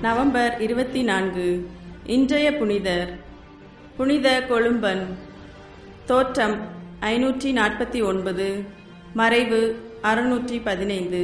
November இருபத்தி நான்கு இன்றைய புனிதர் புனித கொழும்பன் தோற்றம் ஐநூற்றி நாற்பத்தி ஒன்பது மறைவு அறுநூற்றி பதினைந்து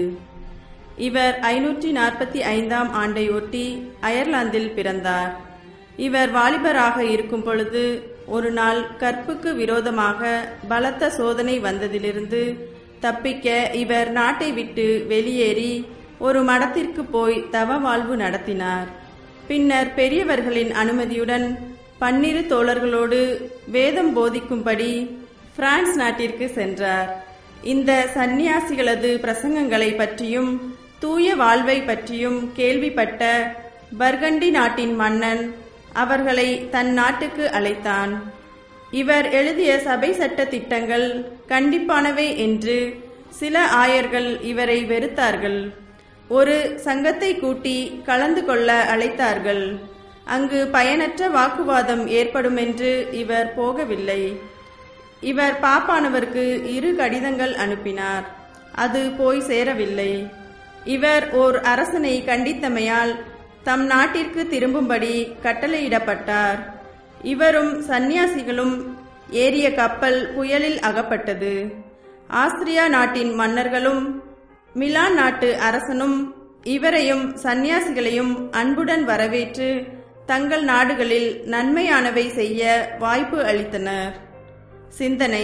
இவர் ஐநூற்றி நாற்பத்தி ஐந்தாம் ஆண்டை ஒட்டி அயர்லாந்தில் பிறந்தார் இவர் வாலிபராக இருக்கும் பொழுது ஒரு நாள் கற்புக்கு விரோதமாக பலத்த சோதனை வந்ததிலிருந்து தப்பிக்க இவர் நாட்டை விட்டு வெளியேறி ஒரு மடத்திற்கு போய் தவ வாழ்வு நடத்தினார் பின்னர் பெரியவர்களின் அனுமதியுடன் பன்னிரு தோழர்களோடு வேதம் போதிக்கும்படி பிரான்ஸ் நாட்டிற்கு சென்றார் இந்த சந்நியாசிகளது பிரசங்கங்களை பற்றியும் தூய வாழ்வை பற்றியும் கேள்விப்பட்ட பர்கண்டி நாட்டின் மன்னன் அவர்களை தன் நாட்டுக்கு அழைத்தான் இவர் எழுதிய சபை சட்ட திட்டங்கள் கண்டிப்பானவை என்று சில ஆயர்கள் இவரை வெறுத்தார்கள் ஒரு சங்கத்தை கூட்டி கலந்து கொள்ள அழைத்தார்கள் அங்கு பயனற்ற வாக்குவாதம் ஏற்படும் என்று இவர் போகவில்லை இவர் பாப்பானவருக்கு இரு கடிதங்கள் அனுப்பினார் அது போய் சேரவில்லை இவர் ஓர் அரசனை கண்டித்தமையால் தம் நாட்டிற்கு திரும்பும்படி கட்டளையிடப்பட்டார் இவரும் சந்நியாசிகளும் ஏறிய கப்பல் புயலில் அகப்பட்டது ஆஸ்திரியா நாட்டின் மன்னர்களும் மிலான் நாட்டு அரசனும் இவரையும் சந்நியாசிகளையும் அன்புடன் வரவேற்று தங்கள் நாடுகளில் நன்மையானவை செய்ய வாய்ப்பு அளித்தனர் சிந்தனை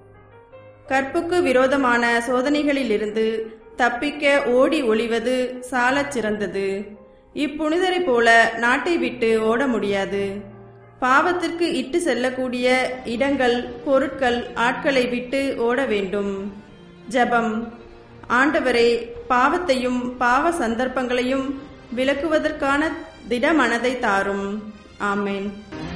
கற்புக்கு விரோதமான சோதனைகளிலிருந்து தப்பிக்க ஓடி ஒளிவது சாலச் சிறந்தது இப்புனிதரைப் போல நாட்டை விட்டு ஓட முடியாது பாவத்திற்கு இட்டு செல்லக்கூடிய இடங்கள் பொருட்கள் ஆட்களை விட்டு ஓட வேண்டும் ஜபம் ஆண்டவரே பாவத்தையும் பாவ சந்தர்ப்பங்களையும் விளக்குவதற்கான திடமனதை தாரும் ஆமேன்